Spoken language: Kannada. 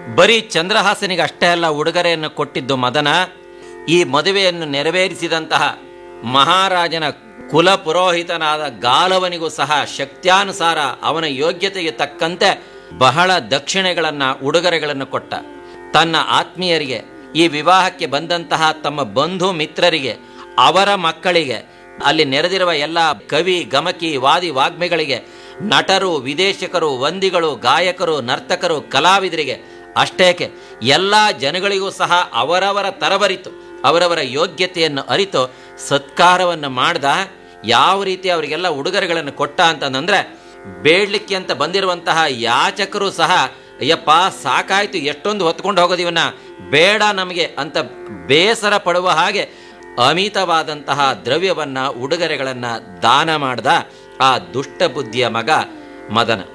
ಬರೀ ಚಂದ್ರಹಾಸನಿಗೆ ಅಷ್ಟೇ ಅಲ್ಲ ಉಡುಗೊರೆಯನ್ನು ಕೊಟ್ಟಿದ್ದು ಮದನ ಈ ಮದುವೆಯನ್ನು ನೆರವೇರಿಸಿದಂತಹ ಮಹಾರಾಜನ ಕುಲ ಪುರೋಹಿತನಾದ ಗಾಲವನಿಗೂ ಸಹ ಶಕ್ತ್ಯಾನುಸಾರ ಅವನ ಯೋಗ್ಯತೆಗೆ ತಕ್ಕಂತೆ ಬಹಳ ದಕ್ಷಿಣೆಗಳನ್ನ ಉಡುಗೊರೆಗಳನ್ನು ಕೊಟ್ಟ ತನ್ನ ಆತ್ಮೀಯರಿಗೆ ಈ ವಿವಾಹಕ್ಕೆ ಬಂದಂತಹ ತಮ್ಮ ಬಂಧು ಮಿತ್ರರಿಗೆ ಅವರ ಮಕ್ಕಳಿಗೆ ಅಲ್ಲಿ ನೆರೆದಿರುವ ಎಲ್ಲ ಕವಿ ಗಮಕಿ ವಾದಿ ವಾಗ್ಮಿಗಳಿಗೆ ನಟರು ವಿದೇಶಿಕರು ವಂದಿಗಳು ಗಾಯಕರು ನರ್ತಕರು ಕಲಾವಿದರಿಗೆ ಅಷ್ಟೇಕೆ ಎಲ್ಲ ಜನಗಳಿಗೂ ಸಹ ಅವರವರ ತರಬರಿತು ಅವರವರ ಯೋಗ್ಯತೆಯನ್ನು ಅರಿತು ಸತ್ಕಾರವನ್ನು ಮಾಡ್ದ ಯಾವ ರೀತಿ ಅವರಿಗೆಲ್ಲ ಉಡುಗೊರೆಗಳನ್ನು ಕೊಟ್ಟ ಅಂತಂದ್ರೆ ಬೇಡ್ಲಿಕ್ಕೆ ಅಂತ ಬಂದಿರುವಂತಹ ಯಾಚಕರು ಸಹ ಅಯ್ಯಪ್ಪ ಸಾಕಾಯ್ತು ಎಷ್ಟೊಂದು ಹೊತ್ಕೊಂಡು ಹೋಗೋದು ಇವನ್ನ ಬೇಡ ನಮಗೆ ಅಂತ ಬೇಸರ ಪಡುವ ಹಾಗೆ ಅಮಿತವಾದಂತಹ ದ್ರವ್ಯವನ್ನ ಉಡುಗೊರೆಗಳನ್ನ ದಾನ ಮಾಡ್ದ ಆ ದುಷ್ಟ ಬುದ್ಧಿಯ ಮಗ ಮದನ